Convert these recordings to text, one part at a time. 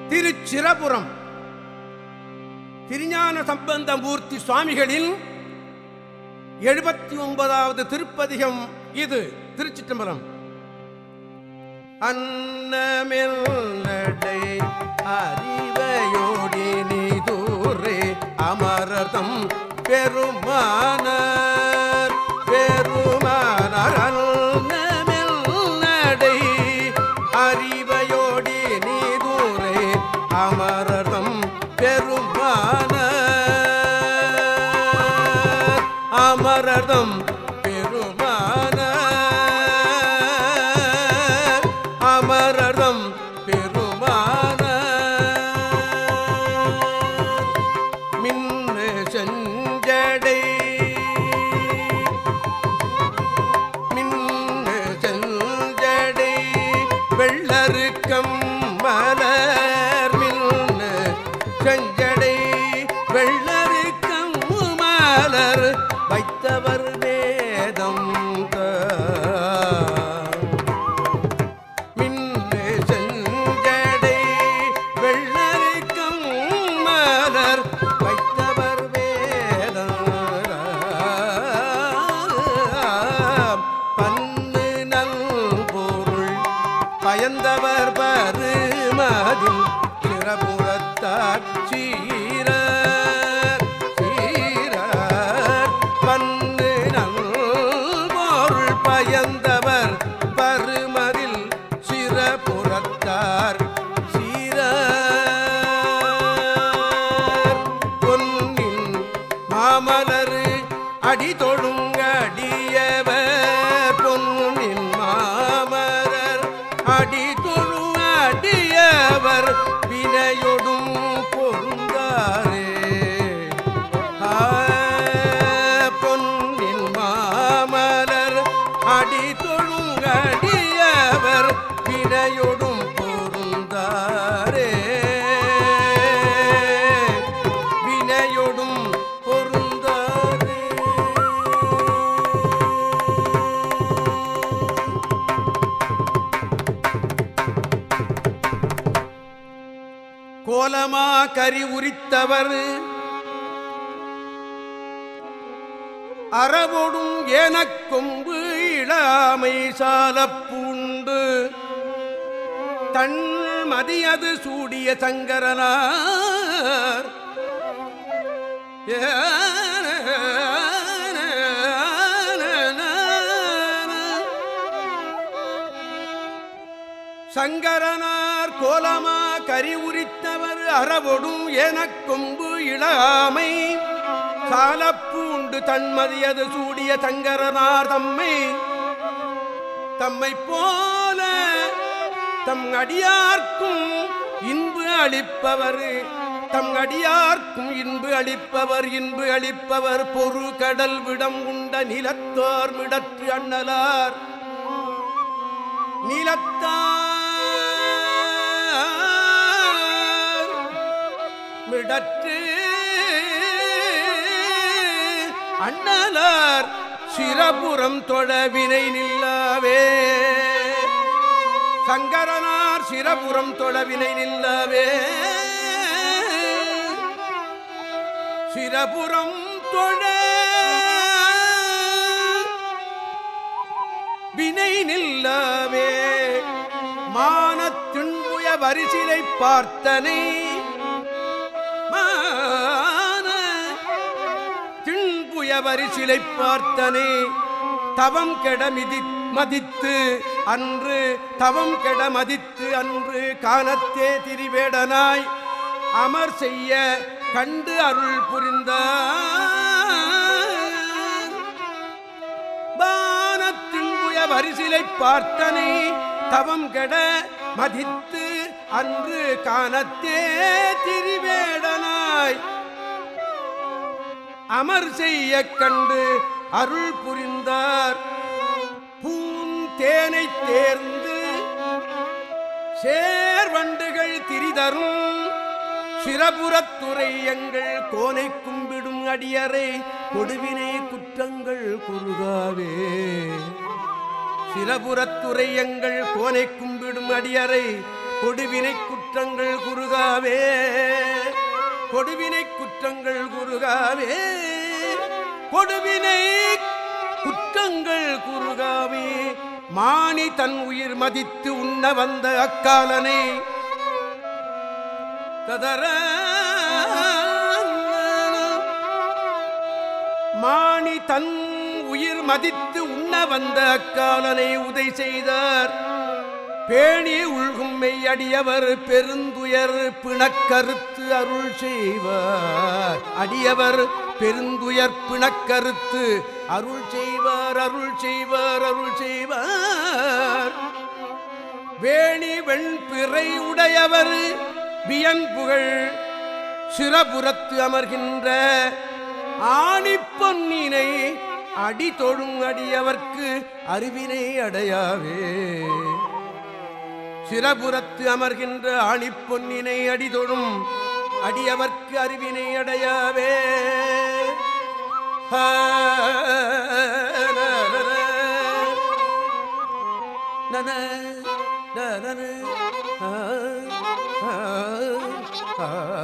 திருச்சிரபுரம் திருஞான சம்பந்தமூர்த்தி சுவாமிகளின் எழுபத்தி ஒன்பதாவது திருப்பதிகம் இது திருச்சிற்றம்பலம் அன்னமில் நடை அறிவையோடி நீதூரே அமரதம் பெருமானார் பெருமானார் அன்னமில் நடை அறிவையோடி நீதூரே அமரதம் பெருமானார் அமரதம் பெருமானார் அமரதம் பெருமானார் மின்னு செஞ்சடை மின்னு செஞ்சடை வெள்ளருக்கம் மலர் மின்னு செஞ்சடை வெள்ளருக்கம் மலர் வைத்தவர் வேதம் மின்னு செஞ்சடை வெள்ளரிக்கம் மலர் வைத்தவர் வேதம் பன்னு நல் பொருள் பயந்தவர் பருமதில் சிறபுறத்தார் சீரர் சீரர் பன்னு நல் பொருள் பயந்தவர் பருமதில் சிறபுறத்தார் சீரர் பொன்னின் மாமலரு அடி தொழுங்க அடியவர் பொன்னின் மாமலர் அடி தொழும் அடியவர் வினையொடும் பொருந்தாரே ஆ, பொன்னின் மாமலர் அடி தொழும் அடியவர் வினையொடும் பொருந்தாரே வினையொடும் பொருந்தாரே கோலமா கரி உரித்தவர் அறவொடும் ஏனக்கொம்பு இளாமை சாலப் பூண்டு தன் மதியது சூடிய சங்கரனார் சங்கரனார் கோலமா கரி உரித்தவர் அறவொடும் எனக்கொம்பு இளாமை சாலப்பூண்டு தன்மதியது சூடிய சங்கரனார் தம்மை தம்மை போல தம் அடியார்க்கும் இன்பு அளிப்பவர் தம் அடியார்க்கும் இன்பு அளிப்பவர் இன்பு அளிப்பவர் பொறு கடல் விடம் உண்ட நிலத்தோர் மிடற்று அண்ணலார் நிலத்தார் மிடற்று அண்ணலார் சிரபுரம் தொழவினை நில்லாவே சங்கரனார் சிரபுரம் தொழவினை நில்லாவே சிரபுரம் தொழ வினை நில்லவே மானத்தின்புய வரிசிலை பார்த்தனை மான தின்புய வரிசிலை பார்த்தனை தவம் கெட மிதி மதித்து அன்று தவம் கெட மதித்து அன்று காணத்தே திரிவேடனாய் அமர் செய்ய கண்டு அருள் புரிந்தார் பானத்தின்புய வரிசிலை பார்த்தனை தவம் கெட மதித்து அன்று காணத்தே திரிவேடனாய் அமர் செய்ய கண்டு அருள் புரிந்தார் பூந்தேனை தேர்ந்து சேர்வண்டுகள் திரிதரும் சிரபுரத்துறை எங்கள் கோனை கும்பிடும் அடியரை கொடுவினை குற்றங்கள் குறுகாவே சிரபுரத்துறை எங்கள் கோனை கும்பிடும் அடியரை கொடுவினை குற்றங்கள் குறுகாவே கொடுவினை குற்றங்கள் குறுகாவே கொடுவினை குற்றங்கள் குறுகாவே மானி தன் உயிர் மதித்து உண்ண வந்த அக்காலனை ததர மானி தன் உயிர் மதித்து உண்ண வந்த அக்காலனை உதை செய்தார் பேணி உள்கும் மெய்யடியவர் பெருந்துயர் பிணக்கருத்து அருள் செய்வார் அடியவர் பெருந்துயர் பிணக்கருத்து அருள் செய்வார் அருள் செய்வார் அருள் செய்வார் வேணி வெண்பிறை உடையவர் வியன் புகழ் சிறபுறத்து அமர்கின்ற ஆணிப்பொன்னினை அடி தொழும் அடியவர்க்கு அறிவினை அடையாவே சிறபுறத்து அமர்கின்ற ஆணிப்பொன்னினை அடிதொழும் அடியவர்க்கு அறிவினை அடையாவே நன நன ஆ, ஆ, ஆ,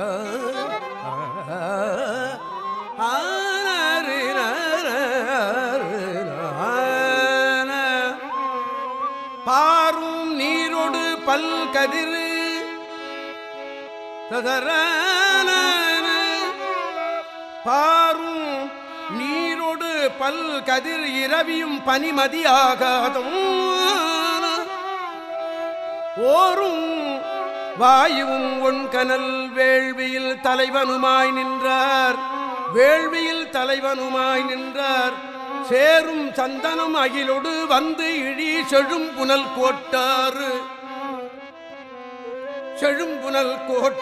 ஆ, நரி, நரி, நன. பாரும் நீரோடு பல் கதிர் ததரான பாரும் நீரோடு பல் கதிர் இரவியும் பனிமதியாகாதும் ஓரும் வாயுவும் ஒன்கனல் வேள்வியில் தலைவனுமாய் நின்றார் வேள்வியில் தலைவனுமாய் நின்றார் சேரும் சந்தனம் அகிலொடு வந்து இழி செழும் புனல் கோட்டாறு செழும்புனல்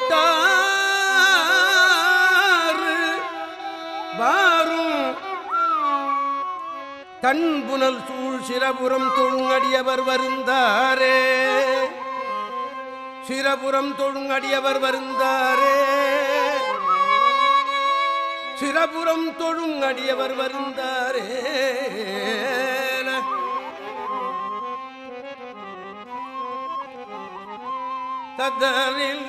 கோட்டாறு வாரும் தன்புனல் சூழ் சிரபுரம் தொழுங்கடியவர் வருந்தாரே சிரபுரம் தொழுங்கடியவர் வருந்தாரே சிரபுரம் தொழுங்கடியவர் வருந்தாரே தத்தரில்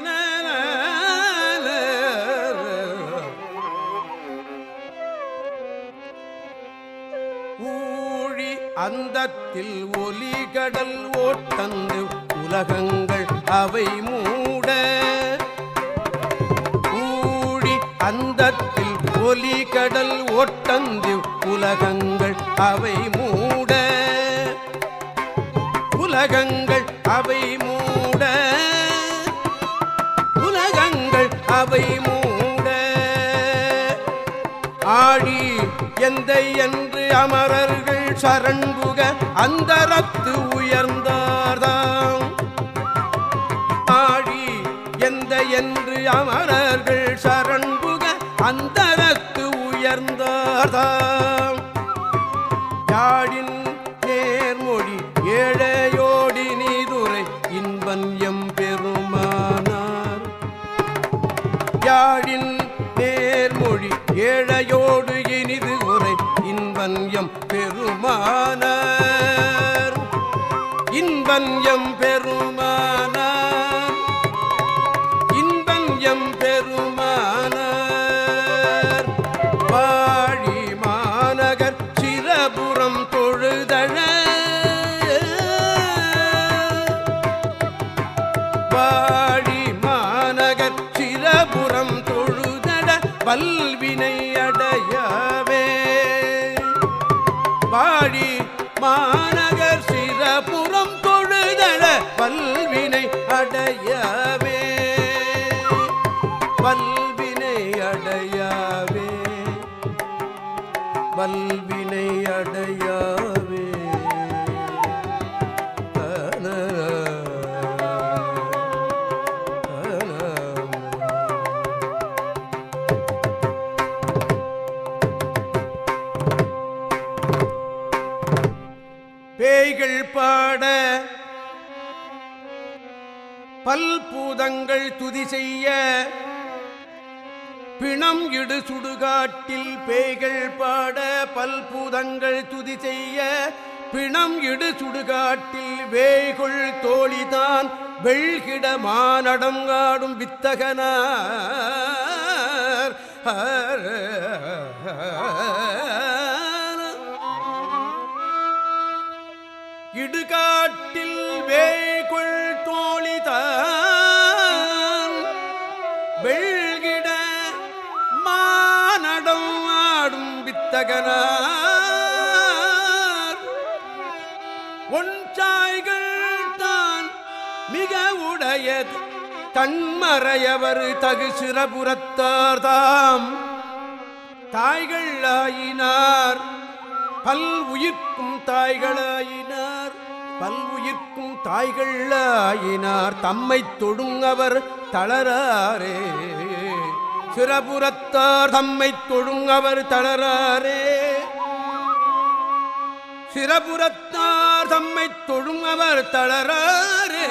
ஊழி அந்தத்தில் ஒலி கடல் ஓட்டந்து உலகங்கள் அவை மூட ஊழி அந்தத்தில் ஒலி கடல் ஓட்டந்து உலகங்கள் அவை மூட உலகங்கள் அவை மூட உலகங்கள் அவை மூட ஆழி எந்த என்று அமரர்கள் சரண்புக அந்தரத்து உயர்ந்தார்தாம் ஆழி எந்த என்று அமரர்கள் சரண்புக அந்தரத்து உயர்ந்தார்தாம் யாழின் நேர்மொழி ஏழையோடி நீதுரை இன்பன் எம் பெருமானார் யாழின் நேர்மொழி ஏழையோடு இனிது உரை இன்பன் எம் பெருமானார் இன்பன் எம் பெருமானார் இன்பன் எம் பெருமானார் வாழி மாநகர் சிரபுரம் தொழுதழ வாழி மாநகர் சிரபுரம் தொழுதட வல்வினை அடையவே வாழி மாநகர் சிரபுரம் தொழுதட வல்வினை அடையவே வல்வினை அடையாவே வல்வினை அடையாவே பேய்கள் பாட பல்பூதங்கள் துதி செய்ய பிணம் இடு சுடுகாட்டில் பேய்கள் பாட பல்பூதங்கள் துதி செய்ய பிணம் இடு சுடுகாட்டில் வேய்கொள் தோழிதான் வெள்கிட மானடங்காடும் வித்தகனார் இடுகாட்டில் வேய்கொள் தோழிதான் வெள்கிட மானடம் ஆடும் வித்தகனார் ஒன்றாய்கள் தான் மிக உடையது தன்மறையவர் தகு சிறபுறத்தார் தாம் தாய்கள் ஆயினார் பல் உயிர்க்கும் தாய்களாயினார் பல் உயிர்க்கும் தாய்கள் ஆயினார் தம்மை தொடுங்கவர் தளராரே சிறபுறத்தார் தம்மை தொடுங்கவர் தளராரே சிறபுறத்தார் தம்மை தொழுங்கவர் தளராரே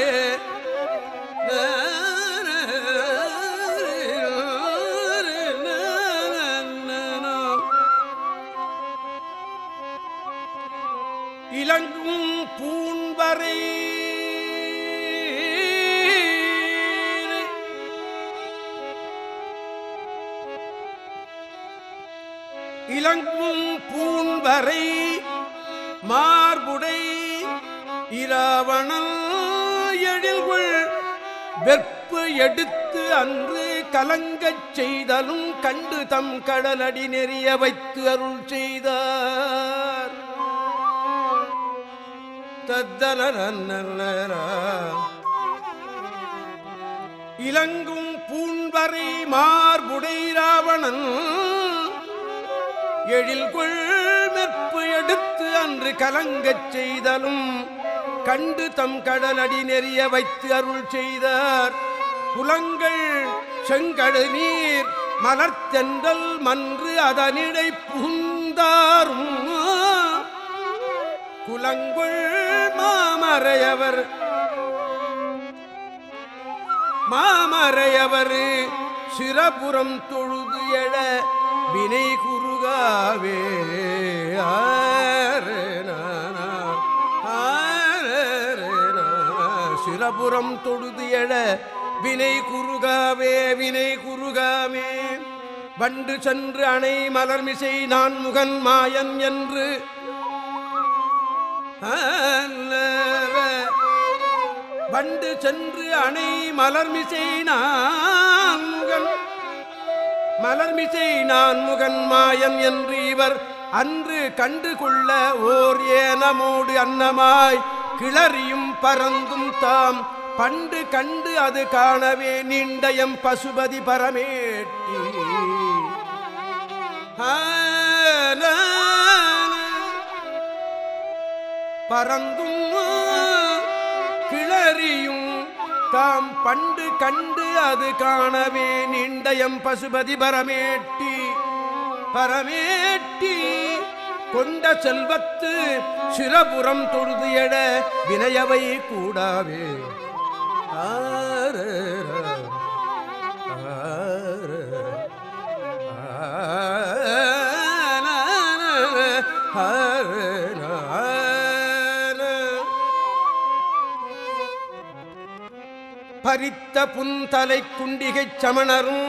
இலங்கும் பூண்வரை இலங்கும் பூண்வரை மார்புடை இராவணல் எழில்குள் வெற்பு எடுத்து அன்று கலங்கச் செய்தலும் கண்டு தம் கடலடி நெறிய வைத்து அருள் செய்தார் தத்தலரா இலங்கும் பூண்வரை மார்புடை ராவணன் எழில்கொள் மெற்பு எடுத்து அன்று கலங்கச் செய்தலும் கண்டு தம் கடலடி நெறிய வைத்து அருள் செய்தார் புலங்கள் செங்கடு நீர் மலர்த்தென்றல் மன்று அதனிடை புகுந்தாரும் குலங்குள் மாமறையவர் மாமறையவர் சிரபுரம் தொழுது எழ வினை குறுகாவே ஆரே நானா, ஆரே நானா. சிரபுரம் தொழுது எழ வினை குறுகாவே வினை குறுகாமே வண்டு சென்று அணை மலர்மிசை நான் முகன் மாயன் என்று வண்டு சென்று அணை மலர்மிசை நான் முகன் மலர்மிசை நான் முகன் மாயன் என்று இவர் அன்று கண்டு கொள்ள ஓர் ஏனமோடு அன்னமாய் கிளறியும் பறந்தும் தாம் பண்டு கண்டு அது காணவே நீண்டயம் பசுபதி பரமேட்டி ஆனா பறந்தும் கிளறியும் தாம் பண்டு கண்டு அது காணவே நீண்டயம் பசுபதி பரமேட்டி பரமேட்டி கொண்ட செல்வத்து சிரபுரம் தொழுது எட வினயவை கூடாவே ஆரர, ஆரர, ஆரர, ஆரர. பறித்த புந்தலை குண்டிகைச் சமணரும்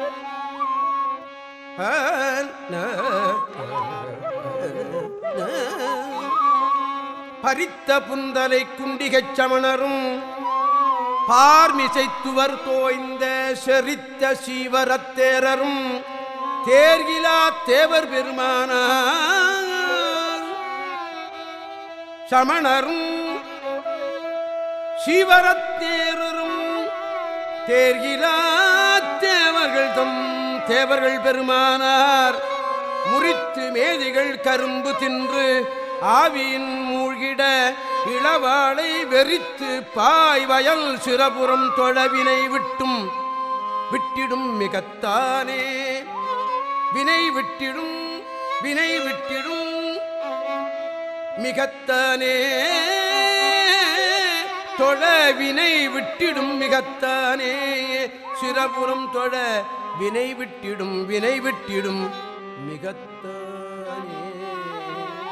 பறித்த புந்தலை குண்டிகைச் சமணரும் பார்மிசைத்துவர் தோய்ந்த செரித்த சீவரத்தேரரும் தேர்கிலா தேவர் பெருமானார் சமணரும் சிவரத்தேரரும் தேர்கிலா தேவர்கள் தம் தேவர்கள் பெருமானார் முறித்து மேதிகள் கரும்பு தின்று ஆவியின் மூழ்கிட இளவாளை வெறித்து பாய் வயல் சிறபுறம் தொழவினை விட்டும் விட்டிடும் மிகத்தானே வினை விட்டிடும் வினை விட்டிடும் மிகத்தானே தொழ வினை விட்டிடும் மிகத்தானே சிறபுறம் தொழ வினை விட்டிடும் வினை விட்டிடும் மிகத்தானே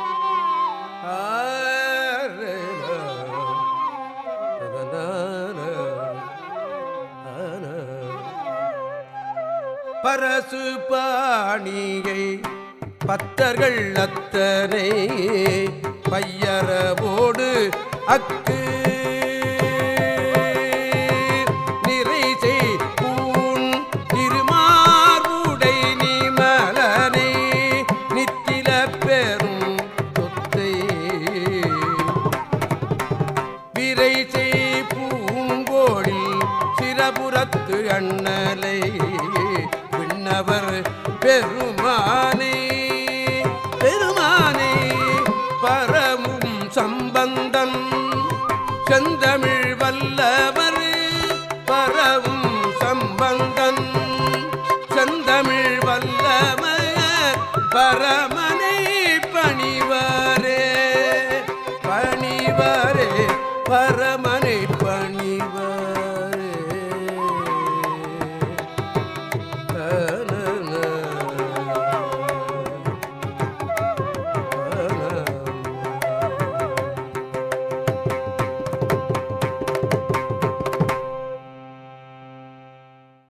ஆரே பரசு பாணியை பத்தர்கள் அத்தனை பையரவோடு அக்கு நிறைசை பூண் திருமார்புடை நிமலனை நித்தில பெரும் தொத்தை விரைசை பூங்கோடில் சிரபுரத்து அண்ணலை விண்ணவர் பெரும்